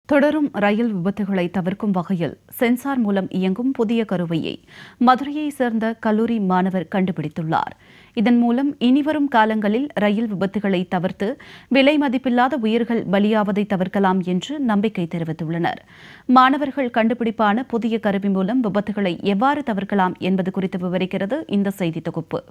தொடரும் ரயில் விபத்துகளை தவிர்க்கும் வகையில் சென்சார் மூலம் இயங்கும் புதிய கருவியை மதுரையைச் சேர்ந்த கல்லூரி மாணவர் கண்டுபிடித்துள்ளார் இதன் மூலம் இனிவரும் காலங்களில் ரயில் விபத்துகளை தவிர்த்து விலை மதிப்பில்லாத உயிர்கள் பலியாவதை தவிர்க்கலாம் என்று நம்பிக்கை தெரிவித்துள்ளனர் மாணவர்கள் கண்டுபிடிப்பான புதிய கருவி மூலம் விபத்துகளை எவ்வாறு தவிர்க்கலாம் என்பது குறித்து விவரிக்கிறது இந்த செய்தி தொகுப்பு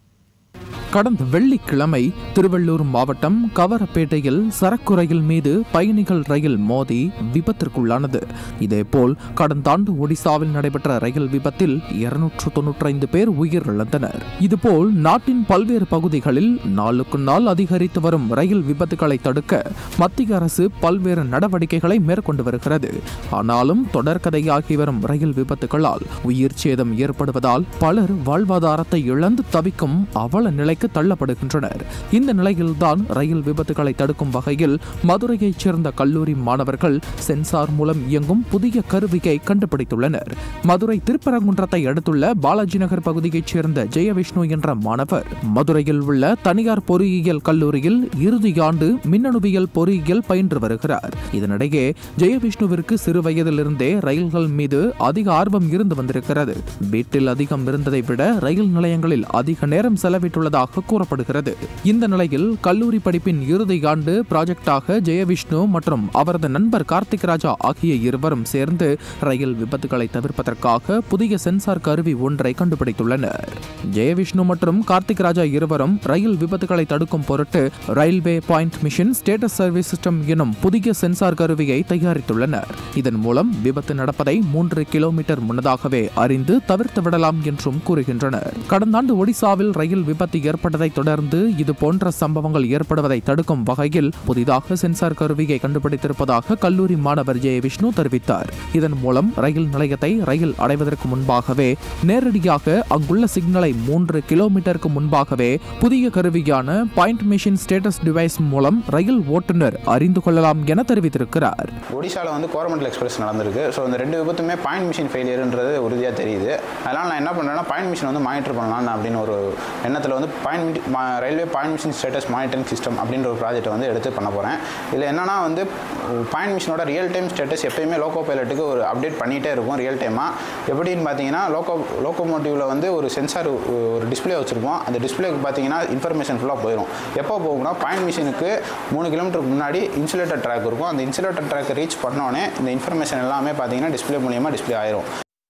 கடந்த வெள்ளிக்கிழமை திருவள்ளூர் மாவட்டம் கவரப்பேட்டையில் சரக்கு ரயில் மீது பயணிகள் ரயில் மோதி விபத்திற்குள்ளானது இதேபோல் கடந்த ஆண்டு ஒடிசாவில் நடைபெற்ற ரயில் விபத்தில் இருநூற்று தொன்னூற்றைந்து பேர் உயிரிழந்தனர் இதுபோல் நாட்டின் பல்வேறு பகுதிகளில் நாளுக்கு நாள் அதிகரித்து வரும் ரயில் விபத்துகளை தடுக்க மத்திய அரசு பல்வேறு நடவடிக்கைகளை மேற்கொண்டு வருகிறது ஆனாலும் தொடர்கதையாகி வரும் ரயில் விபத்துகளால் உயிர் சேதம் ஏற்படுவதால் பலர் வாழ்வாதாரத்தை இழந்து தவிக்கும் அவல நிலைக்கு தள்ளப்படுகின்றனர் இந்த நிலையில்தான் ரயில் விபத்துகளை தடுக்கும் வகையில் மதுரையைச் சேர்ந்த கல்லூரி மாணவர்கள் சென்சார் மூலம் இயங்கும் புதிய கருவியை கண்டுபிடித்துள்ளனர் மதுரை திருப்பரங்குன்றத்தை அடுத்துள்ள பாலாஜி நகர் பகுதியைச் சேர்ந்த ஜெயவிஷ்ணு என்ற மாணவர் மதுரையில் உள்ள தனியார் பொறியியல் கல்லூரியில் இறுதி ஆண்டு மின்னணுவியல் பொறியியல் பயின்று வருகிறார் இதனிடையே ஜெயவிஷ்ணுவிற்கு சிறு வயதிலிருந்தே ரயில்கள் மீது அதிக ஆர்வம் இருந்து வந்திருக்கிறது வீட்டில் அதிகம் இருந்ததை விட ரயில் நிலையங்களில் அதிக நேரம் செலவிட்டுள்ளதாக கூறப்படுகிறது இந்த நிலையில் கல்லூரி படிப்பின் இறுதி ஆண்டு ப்ராஜெக்டாக ஜெயவிஷ்ணு மற்றும் அவரது நண்பர் கார்த்திக் ராஜா ஆகிய இருவரும் சேர்ந்து ரயில் விபத்துகளை தவிர்ப்பதற்காக புதிய சென்சார் கருவி ஒன்றை கண்டுபிடித்துள்ளனர் ஜெயவிஷ்ணு மற்றும் கார்த்திக் ராஜா இருவரும் ரயில் விபத்துகளை தடுக்கும் பொருட்டு railway point machine status service system எனும் புதிய சென்சார் கருவியை தயாரித்துள்ளனர் இதன் மூலம் விபத்து நடப்பதை மூன்று கிலோமீட்டர் முன்னதாகவே அறிந்து தவிர்த்து விடலாம் என்றும் கூறுகின்றனர் கடந்த ஆண்டு ஒடிசாவில் ரயில் விபத்து ஏற்பட்டதை தொடர்ந்து இது போன்ற சம்பவங்கள் ஏற்படுவதை தடுக்கும் வகையில் புதிதாக சென்சார் கருவியை கண்டுபிடித்திருப்பதாக கல்லூரி மாணவர் ஜெய விஷ்ணு தெரிவித்தார் இதன் மூலம் ரயில் நிலையத்தை ரயில் அடைவதற்கு முன்பாகவே நேரடியாக அங்குள்ள சிக்னலை மூன்று கிலோமீட்டருக்கு முன்பாகவே புதிய கருவியான பாயிண்ட் மிஷின் ஸ்டேட்டஸ் டிவைஸ் மூலம் ரயில் ஓட்டுநர் அறிந்து கொள்ளலாம் என தெரிவித்திருக்கிறார் ஒடிசாவில் வந்து கோரமண்டல் எக்ஸ்பிரஸ் நடந்திருக்கு ஸோ இந்த ரெண்டு விபத்துமே பாயிண்ட் மிஷின் ஃபெயிலியர்ன்றது உறுதியாக தெரியுது அதனால் நான் என்ன பண்ணுறேன்னா பாயிண்ட் மிஷின் வந்து மானிட்டர் பண்ணலாம் அப்படின்னு ஒரு எண்ணத்தில் வந்து point railway point machine status monitoring system அப்படின்ற ஒரு ப்ராஜெக்ட்டை வந்து எடுத்து பண்ண போகிறேன் இதில் என்னன்னா வந்து பாயிண்ட் மிஷினோட ரியல் டைம் ஸ்டேட்டஸ் எப்பயுமே லோக்கோ பைலட்டுக்கு ஒரு அப்டேட் பண்ணிகிட்டே இருக்கும் ரியல் டைமாக எப்படின்னு பார்த்தீங்கன்னா லோக்கோ லோக்கோமோட்டிவில் வந்து ஒரு சென்சார் ஒரு டிஸ்பிளே வச்சுருப்போம் அந்த டிஸ்பிளேக்கு பார்த்தீங்கன்னா இன்ஃபர்மேஷன் ஃபுல்லாக போயிடும் எப்போ போகும்னா பாயிண்ட் மிஷினுக்கு மூணு கிலோமீட்டருக்கு முன்னாடி இன்சுலேட்டர் ட்ராக் இருக்கும் அந்த இன்சுலேட்டர் ட்ராக்கை ரீச் பண்ணோடனே இந்த இன்ஃபர்மேஷன் எல்லாமே பார்த்தீங்கன்னா டிஸ்பிளே மூலியமாக டிஸ்பிளே ஆயிரும்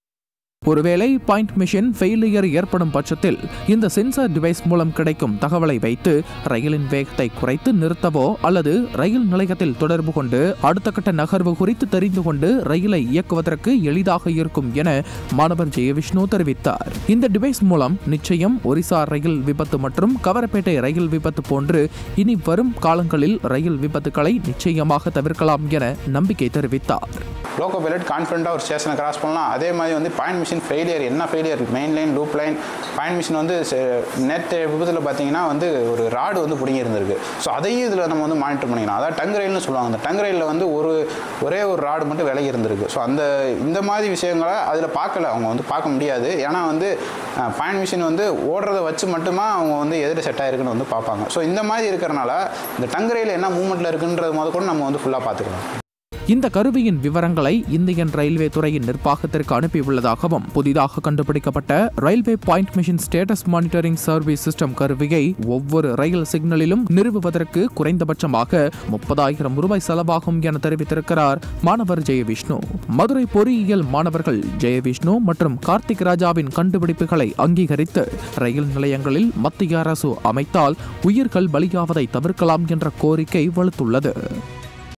ஒருவேளை பாயிண்ட் மிஷின் ஃபெயிலியர் ஏற்படும் பட்சத்தில் இந்த சென்சார் டிவைஸ் மூலம் கிடைக்கும் தகவலை வைத்து ரயிலின் வேகத்தை குறைத்து நிறுத்தவோ அல்லது ரயில் நிலையத்தில் தொடர்பு கொண்டு அடுத்த கட்ட நகர்வு குறித்து தெரிந்து கொண்டு ரயிலை இயக்குவதற்கு எளிதாக இருக்கும் என மாணவர் ஜெயவிஷ்ணு தெரிவித்தார் இந்த டிவைஸ் மூலம் நிச்சயம் ஒரிசா ரயில் விபத்து மற்றும் கவரப்பேட்டை ரயில் விபத்து போன்று இனி வரும் காலங்களில் ரயில் விபத்துகளை நிச்சயமாக தவிர்க்கலாம் என நம்பிக்கை தெரிவித்தார் லோக்கோ பைலட் கான்ஃபிடண்ட்டாக ஒரு ஸ்டேஷனை கிராஸ் பண்ணலாம் அதே மாதிரி வந்து பாயிண்ட் மிஷின் ஃபெயிலியர் என்ன failure main line loop line point machine வந்து நேற்று விபத்தில் பார்த்தீங்கன்னா வந்து ஒரு ராடு வந்து பிடிங்கி இருந்திருக்கு ஸோ அதையும் இதில் நம்ம வந்து மானிட்டர் பண்ணிக்கலாம் அதாவது டங் ரயில்னு சொல்லுவாங்க அந்த டங் ரயிலில் வந்து ஒரு ஒரே ஒரு ராடு மட்டும் விலகி இருந்திருக்கு ஸோ அந்த இந்த மாதிரி விஷயங்களை அதில் பார்க்கல அவங்க வந்து பார்க்க முடியாது ஏன்னா வந்து பாயிண்ட் மிஷின் வந்து ஓடுறத வச்சு மட்டுமா அவங்க வந்து எதிர செட் ஆயிருக்குன்னு வந்து பார்ப்பாங்க ஸோ இந்த மாதிரி இருக்கிறனால இந்த டங் ரயில் என்ன மூவ்மெண்ட்டில் இருக்குன்றது முத கூட நம்ம வந்து ஃபுல்லாக பார்த்துக்கலாம் இந்த கருவியின் விவரங்களை இந்தியன் ரயில்வே துறையின் நிர்வாகத்திற்கு அனுப்பியுள்ளதாகவும் புதிதாக கண்டுபிடிக்கப்பட்ட railway point machine status monitoring service system கருவியை ஒவ்வொரு ரயில் சிக்னலிலும் நிறுவுவதற்கு குறைந்தபட்சமாக முப்பதாயிரம் ரூபாய் செலவாகும் என தெரிவித்திருக்கிறார் மாணவர் ஜெயவிஷ்ணு மதுரை பொறியியல் மாணவர்கள் ஜெயவிஷ்ணு மற்றும் கார்த்திக் ராஜாவின் கண்டுபிடிப்புகளை அங்கீகரித்து ரயில் நிலையங்களில் மத்திய அரசு அமைத்தால் உயிர்கள் பலியாவதை தவிர்க்கலாம் என்ற கோரிக்கை வலுத்துள்ளது